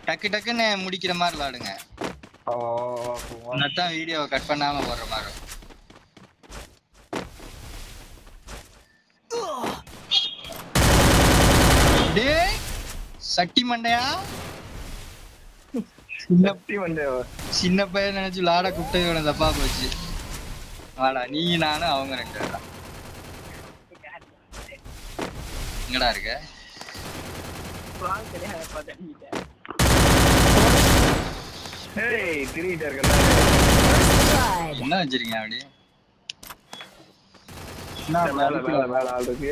டக்கு டக்குன்னு முடிக்கிற மாதிரி விளாடுங்க ஆ, ஆ, ஆ. நட்டான் வீடியோவை கட் பண்ணாம போடுற மாதிரி இருக்கும். டேய் சட்டி மண்டையா சின்ன சக்தி வந்தேன் சின்ன பையன் நினைச்சு விளாட கூப்பிட்டு இவனை தப்பா போச்சு வாடா நீ நானும் அவங்க ரெண்டு பேரும் எங்கடா இருக்க ஏய் திரும்பிட்டே இருக்கல Blood. என்ன வச்சிருக்கீங்க அப்படி மேல மேல மேல ஆள் இருக்கு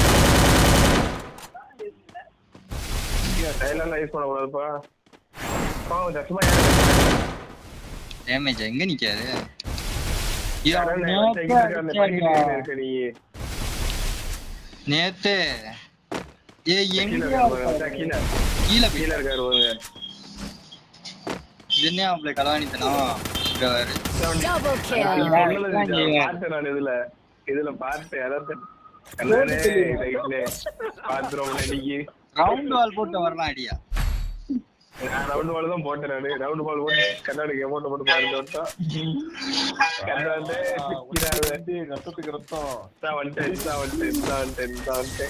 டைலர்லாம் யூஸ் பண்ண கூடாதுப்பா பாவம் சத்தமா டேமேஜ் எங்க நிக்காது இருக்க நீ நேத்து ஏ எங்க கீழே இருக்காரு, கீழே கீழே போய் கீழே இருக்காரு பாருங்க. இது என்ன அவளை கலவாணித்தனம் இங்க பாரு. Double நான் kill. சொன்னது இதுல பார்த்தேன் நான் இதுல இதுல பார்த்தேன் அதான் கண்ணானே ரைட்ல பாத்துறோம் இன்னைக்கு ரவுண்ட் வால் போட்டு வரலாம் அடியா நான் ரவுண்ட் பால் தான் போட்டேன் நானு ரவுண்ட் பால் போட்டு கண்ணாடிக்கு அமௌண்ட் போட்டு பாருங்க விட்டோம் கண்ணாண்டே சிக்கிறாரு வண்டி ரத்தத்துக்கு ரத்தம் தான் வந்துட்டேன் தான் வந்துட்டேன் தான் வந்துட்டேன் தான் வந்துட்டேன்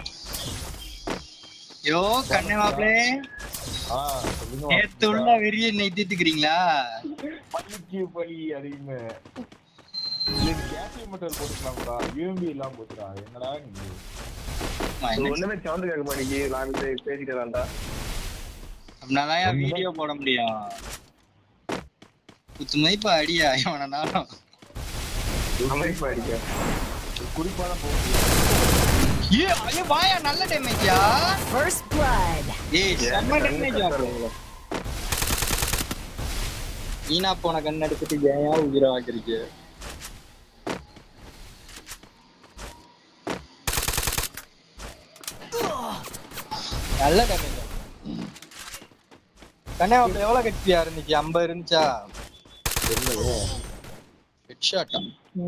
யோ கண்ணே மாப்பிளே ஆ சொல்லுங்க நேத்து உள்ள வெறிய இன்னைக்கு தீர்த்துக்கிறீங்களா பள்ளிக்கு பலி அதிகமே கேசி மட்டும் போட்டுக்கலாம்டா யூஎம்பி இல்லாம போச்சுடா என்னடா நீங்க ஆமா, என்ன ஒண்ணுமே சவுண்ட் கேட்க மாட்டேங்குது நான் வந்து பேசிட்டு தான்டா அப்படின்னாதான் வீடியோ போட முடியும் குத்து மதிப்பா அடியா இவனாலும் அமைப்பா அடிக்க குறிப்பா தான் போக முடியும் ஏ ஐயோ வாயா நல்ல டேமேஜ்யா First blood. ஏய் செம்ம டேமேஜ் வீணா போன கண் எடுத்துட்டு ஏன் உயிரை வாக்குறீங்க நல்ல டேமேஜ் கண்ணே அப்ப எவ்வளவு கட்டியா இருந்துச்சு ஐம்பது இருந்துச்சா ஹெட் ஷாட்டா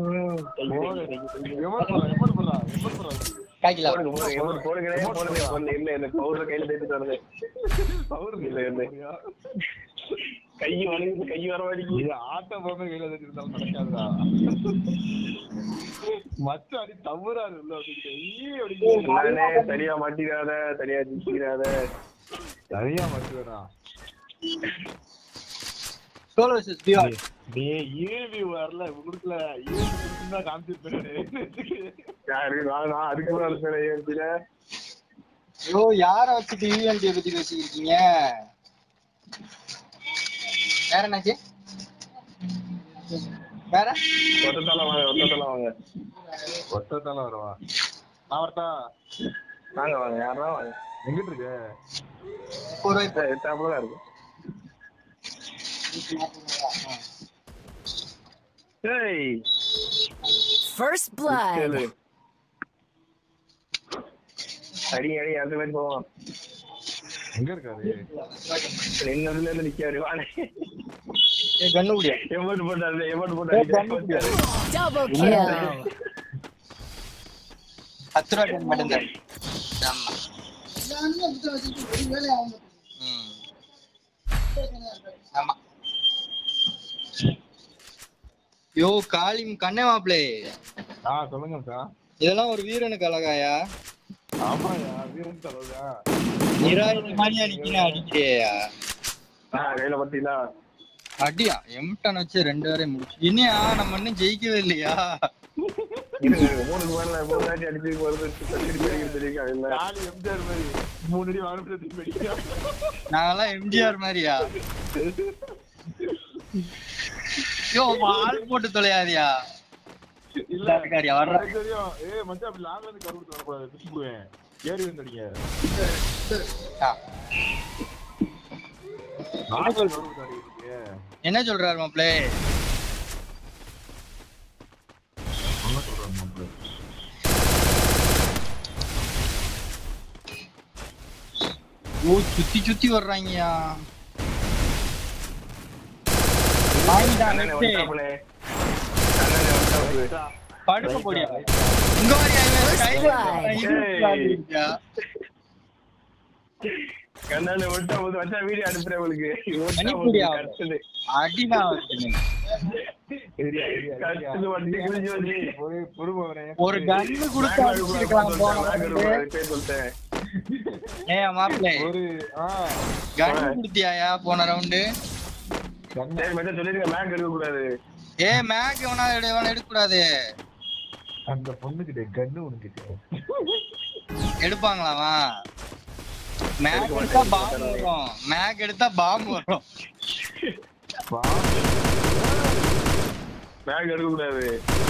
எமர் போறா எமர் போறா எமர் போறா காய்க்கலாம் போடுங்க போடுங்க எவ்வளவு போடுங்க போடுங்க போடுங்க இல்ல இந்த பவுடர் கையில தேய்ச்சிட்டு வருது பவுடர் இல்ல இல்ல கை வலிக்குது கை வர வலிக்குது இது ஆட்ட பொம்மை கையில வச்சிருந்தாலும் நடக்காதுடா மச்ச அடி தவறாரு உள்ள வச்சுக்கிட்டு ஈ அப்படி நானே சரியா மாட்டிடாத சரியா ஜிக்கிறாத சரியா மச்சுடா சோலோ வர்சஸ் டிஆர் டேய் ஈவி வரல உங்களுக்குல ஈவி குடுத்துனா காமிச்சிருப்பேன் யாரு நான் நான் அதுக்கு மேல சொன்னேன் ஐயோ யார வச்சுட்டு யூஎன்டி பத்தி பேசிக்கிறீங்க வேற என்னாச்சு வேற ஒத்தத்தால வாங்க ஒத்தத்தால வாங்க ஒத்தத்தால வரவா நான் வரட்டா வாங்க வாங்க யாரா வாங்க எங்கிட்டு இருக்க முப்பது ரூபாய் எட்டாப்புல தான் இருக்கு ஏய் First blood. கேளு அடி அடி அந்த மாதிரி போவான் எங்க இருக்காரு நின்னதுல இருந்து நிக்காரு வாங்க ஏய் கண்ணு குடியா எமௌண்ட் போட்டாரு எமௌண்ட் ஏய், கண்ணு குடியா போட்டாரு Double kill. பத்து ரூபா டன் மட்டும் தான் ஆமா ம். ஆமா யோ காளிம் கண்ணே மாப்பிளே ஆ சொல்லுங்க மச்சா இதெல்லாம் ஒரு வீரனுக்கு அழகாயா ஆமாயா வீரன் தலைவா நிராயுத மாதிரியா நிக்கிறேன் அடிக்கிறியா ஆ கையில பத்தீங்களா அடியா எம்டன் வச்சு ரெண்டு வரையும் முடிச்சு என்னையா நம்ம இன்னும் ஜெயிக்கவே இல்லையா இருங்க இருங்க. மூணுக்கு மேல மூணு வாட்டி அடிச்சு வருது திருப்பி அடிக்கிறது தெரியும் இல்ல காலி எம்ஜிஆர் மாதிரி மூணு அடி வாங்கிட்டு திருப்பி அடிக்கிறான். நாங்கெல்லாம் எம்ஜிஆர் மாதிரியா யோ வால் போட்டு தொலையாதியா இல்ல காட்டுக்காரியா வர்ற எனக்கு தெரியும் ஏய் மச்சான் அப்படி லாங்ல இருந்து கரு கொடுத்து வரக்கூடாது பிடிச்சு போடுவேன் ஏறி வந்து அடிங்க ஆ. நாலு பேர் கரு கொடுத்து அடிக்கிறீங்க என்ன சொல்றாரு மாப்பிளே என்ன சொல்றாங்க மாப்பிள்ளை? ஓ சுத்தி சுத்தி வர்றாங்கயா வாங்கிடா, அண்ணனே நெட்டு. வந்துட்டாப்புலே. அண்ணனே வந்துட்டாப்புலே. படுக்க போடியா இங்க வரியா இவன் கையில Right. இவன் விளையாடிருக்கியா? கண்ணால ஒட்டா போது வச்சா வீடியோ அனுப்புறேன் உங்களுக்கு ஒட்டா மணிப்புரியா? போது கத்துது அடிதான் வச்சுனேன் சரியா, சரியா, சரியா. கத்துது வண்டி கிழிஞ்சு வந்து ஒரு பொறுமை ஒரு கன்னு கொடுத்து அடிச்சிருக்கலாம் போன round. பேர் சொல்லிட்டேன் ஏன் மாப்பிள்ளை ஒரு ஆ கன்னு கொடுத்தியாயா போன ரவுண்டு கண்ணு சரி மட்டும் சொல்லிருங்க மேக் எடுக்க கூடாது ஏ மேக் எவனா எவனா எடுக்க கூடாது அந்த பொண்ணுகிட்ட கண்ணு உனக்கிட்ட எடுப்பாங்களாவா மேக் எடுத்தா பாம்பு வரும் மேக் எடுத்தா பாம்பு வரும் மேக் எடுக்க கூடாது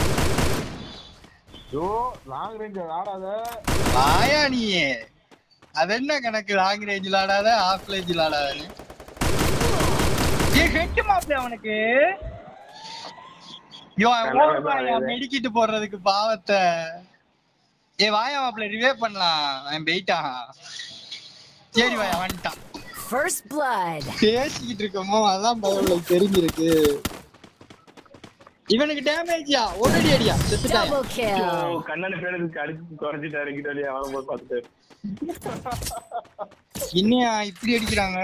ஐயோ லாங் ரேஞ்ச் ஆடாத வாயா நீ அது என்ன கணக்கு லாங் ரேஞ்சில் ஆடாத ஆஃப் ரேஞ்சில் ஆடாதன்னு ஏ ஹெட் மாப்பிள்ள அவனுக்கு யோ மெடிக்கிட்டு போடுறதுக்கு பாவத்தை ஏ வாயா மாப்பிள்ள ரிவே பண்ணலாம் அவன் போயிட்டான் சரி வாயா வந்துட்டான் First blood. பேசிக்கிட்டு இருக்கோமோ அதான் பயம் தெரிஞ்சிருக்கு இவனுக்கு டேமேஜ்யா ஒரு அடி அடியா செத்துட்டான் Double kill. கண்ணாடி பேருக்கு அடிச்சு குறைச்சிட்டாரு கிட்ட வழியா அவன போய் பார்த்துட்டு என்னையா இப்படி அடிக்கிறாங்க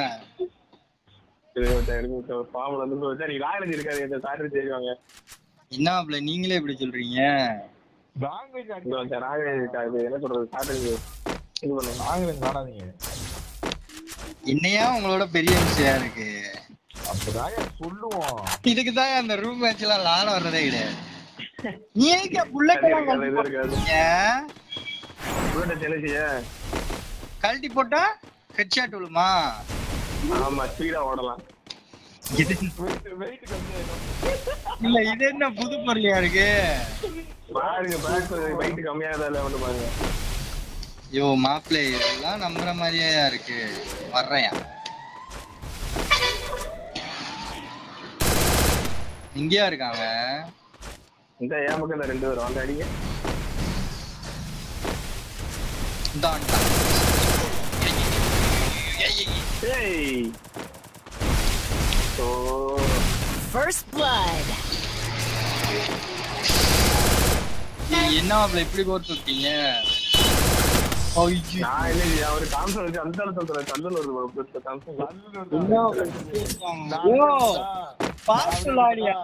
சரி, ஒருத்தன் எடுத்து விட்டு ஒரு பாம்புல வந்து வச்சா நீ லாயலஜி இருக்காது இந்த சாரி செய்வாங்க என்ன மாப்பிள்ள நீங்களே இப்படி சொல்றீங்க லாங் ரேஞ்ச் இங்க அடிக்க வந்து ராக இருக்காது என்ன சொல்றது சாட்டை இது பண்ணுங்க லாங் ரேஞ்ச் ஆடாதீங்க என்னையா உங்களோட பெரிய விஷயம் இருக்கு அப்பதாங்க சொல்லுவோம் இதுக்கு தான் அந்த ரூம் மேட்ச் எல்லாம் விளாட வர்றதே கிடையாது நீ எதுக்கு புல்லட்டெல்லாம் அது இது இருக்காது ஏன் புல்லட்ட செலசிய கழட்டி போட்டா ஹெட்ஷாட் விழுமா ஆமா ஸ்பீடா ஓடலாம் இது வெயிட் கம்மியாயிடும் இல்ல இது என்ன புது பொருளியா இருக்கு பாருங்க பேக் வெயிட் கம்மியாகதா இல்ல வந்து பாருங்க ஐயோ மாப்பிள்ளை இதெல்லாம் நம்புற மாதிரியே இருக்கு வர்றேயா இங்கேயா இருக்காங்க இந்த ஏன் பக்கம் இந்த ரெண்டு பேரும் வந்து அடிங்க இந்தா வந்துட்டான். ஏய் ஓ First blood. ஏய், என்ன மாப்பிள்ளை இப்படி கோர்த்து விட்டீங்க ஐயோ. நான் இல்லை அவர் காம்சன் வச்சு அந்த இடத்துல சொல்றேன் கல்லூர் வருது காம்சன் என்ன மாப்பிள்ளை இப்படி இருக்காங்க? ஐயோ, பார்த்து விளையாடியா?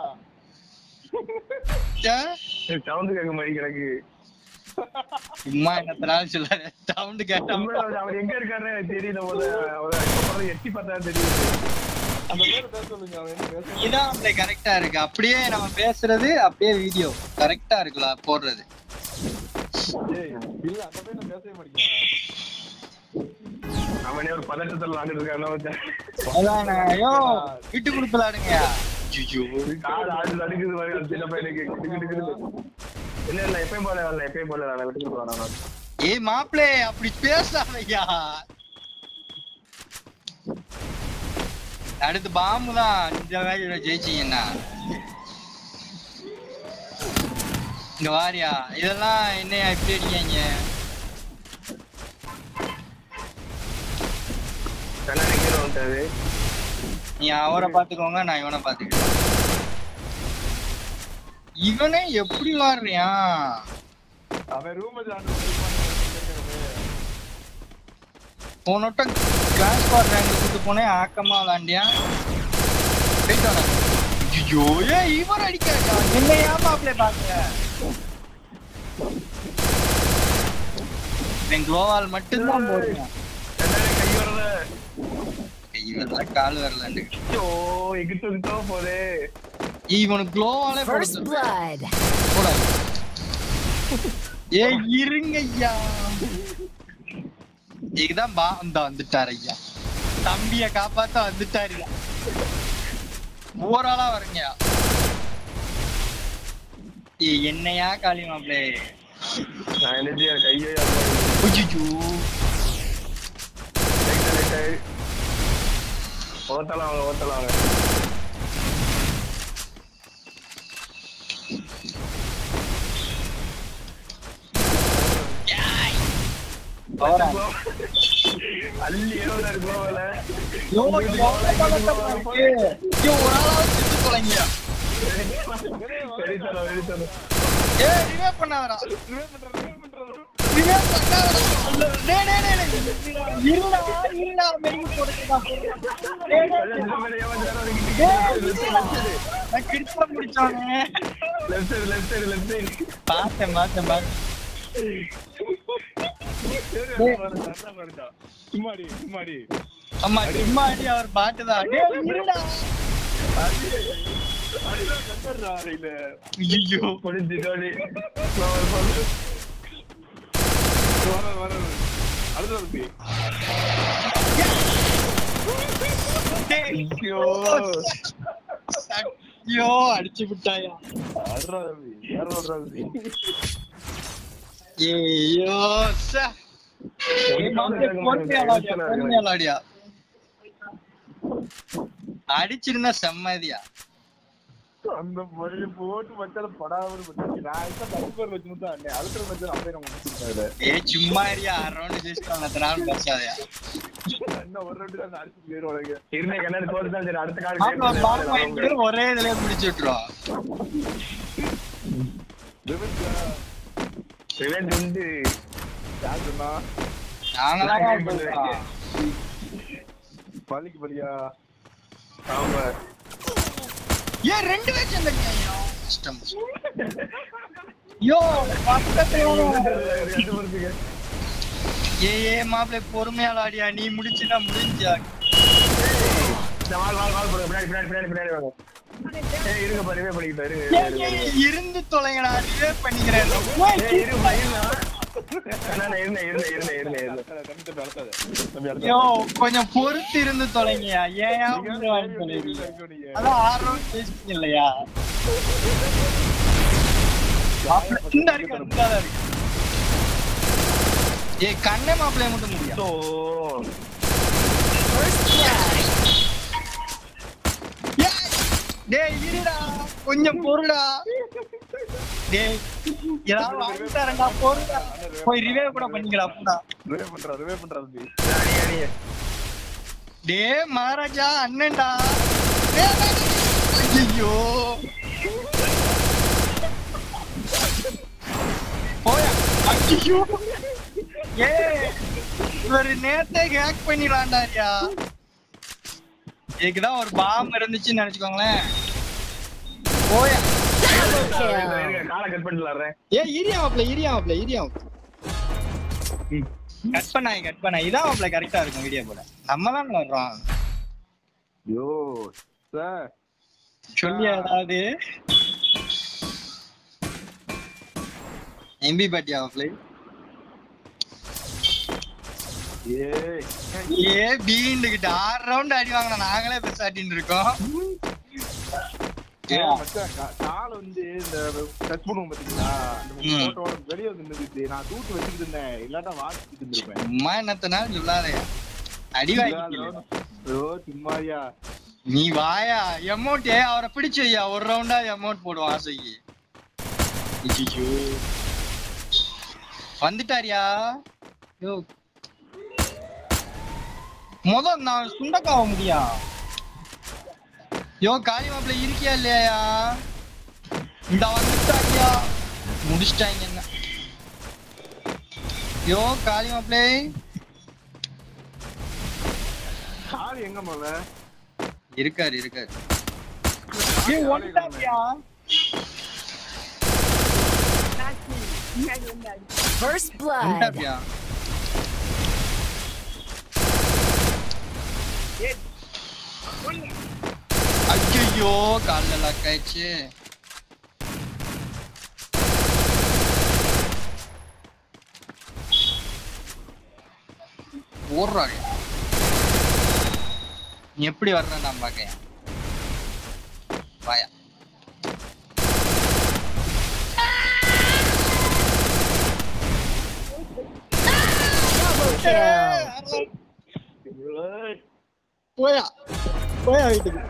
ஏ? சவுண்ட் கேட்க மாதிரி கிடக்கு சும்மா என்னத்தனாலும் சொல்ல சவுண்ட் கேட்டா உண்மையில அவர் எங்க இருக்காருன்னு எனக்கு தெரியல போல அவர் அதுக்கப்புறம் எட்டி பார்த்தா தெரியுது அந்த பேர் பேச சொல்லுங்க அவன் என்ன பேச இதான் அப்படியே கரெக்டா இருக்கு அப்படியே நம்ம பேசுறது அப்படியே வீடியோ கரெக்டா இருக்குல்ல போடுறது ஏய் இல்ல அந்த பேர் நான் பேசவே மாட்டேங்கிறேன் அவனே ஒரு பதட்டத்தில் விளாண்டுட்டு இருக்கான் அதானே ஐயோ விட்டு கொடுத்து விளாடுங்க ஐயோ கால் ஆடு அடிக்குது மாதிரி அந்த சின்ன பையனுக்கு கிடு கிடு கிடு. இல்ல இல்ல எப்பயும் போல வரல எப்பயும் போல வரல விட்டு கொடுத்து வரணும் ஏய் மாப்பிளே அப்படி பேசாதையா அடுத்து பாம்பு தான் இந்த வேலையில ஜெயிச்சீங்கன்னா இங்க வாரியா இதெல்லாம் என்னையா இப்படி அடிக்காங்க கண்ணாடி கீழே வந்துட்டாரு நீ அவரை பாத்துக்கோங்க நான் இவனை பாத்துக்கிறேன் இவனே எப்படி விளாடுறியான் அவன் ரூம் ஆண்டு போனோட்டம் கிளாஸ் பார் ரேங்க் கூட்டு போனேன் ஆக்கமா விளாண்டியா போயிட்டு வரேன். ஐயோ ஏ இவர் அடிக்கிறா என்ன ஏமாப்ளே பாக்குற இவன் குளோவால் மட்டும்தான் போடுறான் கண்ணாடி கை வரல கை வரல கால் வரலன்னு ஐயோ எகிட்டு எகிட்டோ போதே இவனுக்கு குளோவாலே First போடுறது blood. கூடாது ஏ இருங்க ஐயா இதுதான் பா இந்த வந்துட்டார் ஐயா தம்பிய காப்பாத்த வந்துட்டாரு ஐயா ஓராளா வருங்க ஏ என்னையா காளி மாப்பிளே நான் என்ன செய்ய கையே ஐயோ ஓத்தலாம் அவங்க ஓத்தலாம் அவங்க அள்ளி ஏறுவாரு கோவல ஐயோ, எவ்வளவு பதட்டமா இருக்கு. ஐயோ, ஒரு ஆளாவது செத்து தொலைங்கயா. வெறித்தனம் வெறித்தனம் ஏய், revive பண்ணாதடா. இவன் பண்ணாதடா. டேய், டேய், டேய், டேய். இருடா, இருடா, மெழுகு போடுறதுடா, போடுறா. டேய், டேய், டேய். நான் கிழிச்சா முடிச்சானே. Left side left side left side பார்த்தேன், பார்த்தேன், பார்த்தேன். சும்மாடி சும்மாடி ஆமா, சும்மா அடி, அவர் பாட்டுதான். டேய், இருடா. ஐயையோ. முடிஞ்சு தோனி வர வர அடுத்த தம்பி டேய். ஐயோ, அடிச்சு விட்டாயா அடுத்த தம்பி வேற ஒரு தம்பி ஐயோ சே. ஏய், மாப்பிள்ளை, பொறுமையாலாடியா, பொறுமையாலாடியா. அடிச்சிருந்தா செம்மதியா அந்த மொழி போட்டு மச்சால படாமல் பண்ணி நான் இப்ப கருப்பர் வச்சு மட்டும் அண்ணே அடுத்த மச்சான் அப்படியே நம்ம முடிச்சிருக்காரு ஏய் சும்மா இருயா ஆறு ரவுண்ட் ஜெயிச்சிட்டாங்க அத்தனை நாள் பேசாதயா என்ன ஒரு ரெண்டு தான் அடிச்சு போயிருவாங்க இருந்த கண்ணாடி தோத்து தான் சரி அடுத்த மாப்பிள்ளை பால் கால் வாங்கிட்டு ஒரே இதுலயே முடிச்சு விட்டுருவோம் ரிவெஞ்ச் உண்டு யார் சொன்னா நாங்களாம் சொல்றோம். பள்ளிக்கு பள்ளியா ஆமா ஏன் ரெண்டு பேர் சேர்ந்துருக்கீங்க கஷ்டம் யோ பக்கத்துல ரெண்டு பேருக்கு ஏ ஏ மாப்பிள்ளை பொறுமையால ஆடியா நீ முடிச்சுனா முடிஞ்சா இந்த வால் வால் வால் போடுங்க பின்னாடி பின்னாடி பின்னாடி பின்னாடி வாங்க ஏய் இருங்க பாரு ரிவே பண்ணிக்கிட்டா இருங்க ஏய், இருங்க, ஏய், இருங்க இருந்து தொலைங்கடா ரிவே பண்ணிக்கிறேன் ஏய் இருங்க இருங்க அண்ணா இருந்தேன் இருந்தேன் இருந்தேன் இருந்தேன் இருந்தேன் தம்பி தம்பி அடுத்தது தம்பி யோ அடுத்தது கொஞ்சம் பொறுத்து இருந்து தொலைங்கயா ஏன் உள்ள வாங்கி தொலைங்க அதான் ஆறு ரவுண்ட் பேசிட்டீங்க இல்லையா மாப்பிள்ளை, இந்த இருக்கு இந்த இருக்கு ஏய் கண்ணே மாப்பிள்ளைய மட்டும் முடியும் ஓ First blood. ஏய், டேய் இருடா கொஞ்சம் பொறுடா டேய் ஏதாவது வாங்கி தரேன்டா பொறுடா போய் ரிவே கூட பண்ணிக்கடா போடா ரிவே பண்றா ரிவே பண்றா தம்பி அடி அடி டேய் மகாராஜா அண்ணன்டா டேய், டேய், டேய். ஐயோ போயா ஐயோ ஏய் இவரு நேத்தே ஹேக் பண்ணிடலாண்டாரியா இதுக்குதான் ஒரு பாம் இருந்துச்சுன்னு நினைச்சுக்கோங்களேன் போயா Double இருங்க, kill. இருங்க, காலை கட் பண்ணிடலாறேன் ஏ இரியா மாப்ள இரியா மாப்ள இரியா கட் பண்ணாங்க கட் பண்ண இதான் மாப்ள கரெக்டா இருக்கும் வீடியோ போட நம்ம தான் வர்றோம் யோ சார் சொல்லியா ஏதாவது எம்பி பாட்டியா மாப்ள ஏய் ஏ பீண்டுகிட்ட ஆறு ரவுண்ட் அடி வாங்கினா நாங்களே பெசாட்டின்னு இருக்கோம் ஏய், மச்சான், கா- கால் வந்து இந்த டச் பண்ணுவோம் பாத்தீங்களா அந்த ம். போட்டோ வெளியே வந்து நின்னுச்சு நான் தூக்கி வச்சுக்கிட்டு இருந்தேன் இல்லாட்டா வாசிக்கிட்டு இருந்திருப்பேன் சும்மா என்னத்தனாலும் சொல்லாதயா அடி வாங்கிக்கல ஐயோ சும்மாரியா நீ வாயா எமௌண்ட் அவரை பிடிச்சு வையா ஒரு ரவுண்டா எமௌண்ட் போடுவோம் ஆசைக்கு ஐயையோ. வந்துட்டாரியா யோ முத நான் சுண்டக்காவ முடியா யோ காளி மாப்பிள்ள இருக்கியா இல்லையா இந்த வந்துட்டாரியா முடிச்சிட்டாங்க என்ன யோ காளி மாப்பிள்ளை கால் எங்க மொழ இருக்காரு இருக்காரு ஏய் வந்துட்டாரியா First blood. வந்துட்டாரியா ஐயோ கால்ல லாக் ஆயிடுச்சு ஓடுறாரு நீ எப்படி வர்ற நான் பாக்கேன் வாயா Double kill. போயா போயா வீட்டுக்கு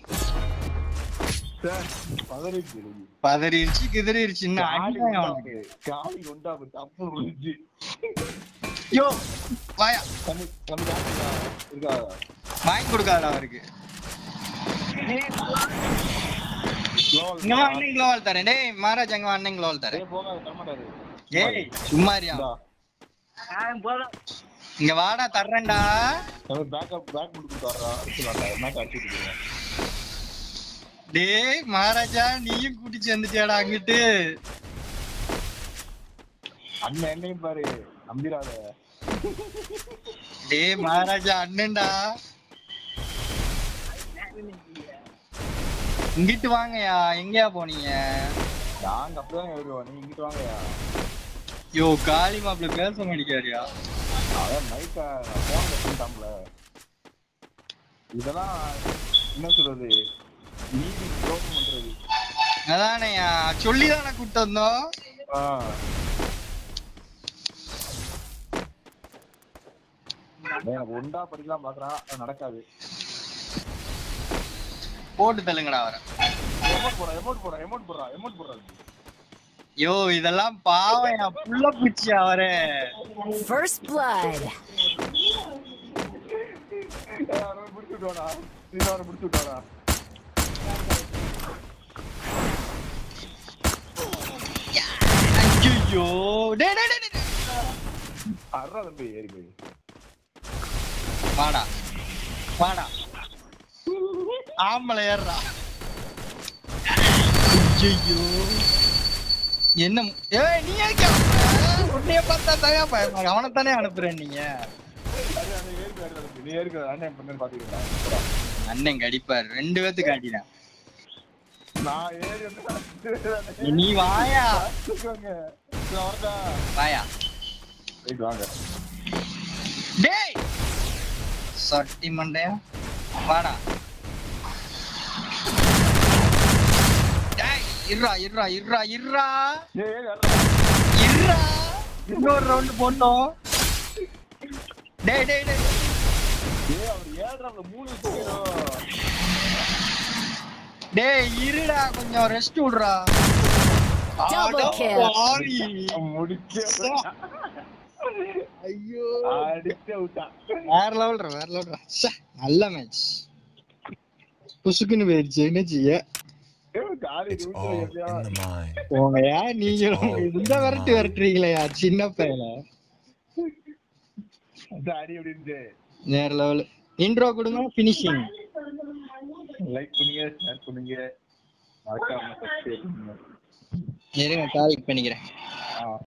சார் பதறிச்சு எனக்கு. பதறிடுச்சு கிதறிடுச்சு இன்னும் காலி அடிதான் அவனுக்கு உண்டாக்கு. காலி உண்டாக்கு தப்பு விழுந்துச்சு. யோ வாயா தம்பி, தம்பி சாப்பிட்டீங்களா? இருக்கா? வாங்கி கொடுக்காத அவருக்கு Global இங்க வா அண்ணன் குளோவால் தரேன் டேய் மகாராஜ் அங்க வா அண்ணன் குளோவால் தரேன் ஏய், போகாத, தரமாட்டாரு. ஏய் சும்மாரியா இந்தா. இங்க வாடா தர்றேன்டா பேக்கப் பேக் முடிச்சு வர்றா அடிச்சுலாம்டா மேட்ச் அடிச்சுட்டு இருக்கேன் டேய் மகாராஜா நீயும் கூட்டி சேர்ந்துட்டியாடா அங்கிட்டு அண்ணன் என்னையும் பாரு நம்பிராத டேய் மகாராஜா அண்ணன்டா இங்கிட்டு வாங்கயா எங்கயா போனீங்க நாங்க அப்படிதான் வருவோம் நீ இங்கிட்டு வாங்கயா யோ காளி மாப்பிள்ள பேச மாட்டேங்காரியா அதான் மைக்கா போன் வச்சுட்டாம்ல இதெல்லாம் என்ன சொல்றது நீதி துரோகம் பண்றது அதானேயா சொல்லிதானே கூட்டு வந்தோம் ஆ. டேய், எனக்கு ஒண்டா படிக்கலாம் பாக்குறான் அது நடக்காது போட்டு தள்ளுங்கடா வர எமௌண்ட் போடா எமௌண்ட் போடா எமௌண்ட் போடுறா எமௌண்ட் போடுறா யோ இதெல்லாம் பாவம்யா புள்ள பூச்சி அவரே First blood. அவரை முடிச்சு விட்டுவாடா நீ அவரை முடிச்சு விட்டாடா ஐயோ டேய் டேய் டேய், டேய் அறா தம்பி ஏறி போய் வாடா வாடா ஆம்பளை ஏறுறா ஐயோ என்ன ஏய் நீ எதுக்கு அனுப்புற? உன்னைய பார்த்தா தயா பயமா அவனை தானே அனுப்புறேன் நீங்க அது அந்த ஏறி போய் அறா தம்பி நீ ஏறி போய் அண்ணன் பண்ணு பாத்துக்கிட்டா அண்ணன் கடிப்பார் ரெண்டு பேத்துக்கு காட்டினேன் நான் ஏறி வந்து நீ வாயா வாங்க வரதா வாயா ரைட் வாங்க டேய் சட்டி மண்டையா வாடா டேய் இருடா இருடா இருடா இருடா ஏய் ஏறி அறா இருடா இன்னொரு ரவுண்ட் போட்டோம் டேய் டேய் டேய் ஏய் அவர் ஏழ்றாப்ல மூணு வச்சுக்கிறோம் டேய் இருடா கொஞ்சம் ரெஸ்ட் விடுறா Double அட kill. பாவி. முடிச்சு ஐயோ அடிச்சு விட்டான் வேற லெவல்ரா வேற லெவல்ரா ச்சே, நல்ல மேட்ச் புசுக்குன்னு போயிடுச்சு என்ன செய்ய காலி It's all in the mind. போங்கயா நீங்களும் இந்த விரட்டு விரட்டுறீங்களேயா சின்ன பையல அடி அப்படின்னு வேற லெவல் இன்ட்ரோ கொடுங்க ஃபினிஷிங் லைக் பண்ணுங்க ஷேர் பண்ணுங்க மறக்காம சப்ஸ்கிரைப் பண்ணுங்க இருங்க கால் பண்ணிக்கிறேன் ஆ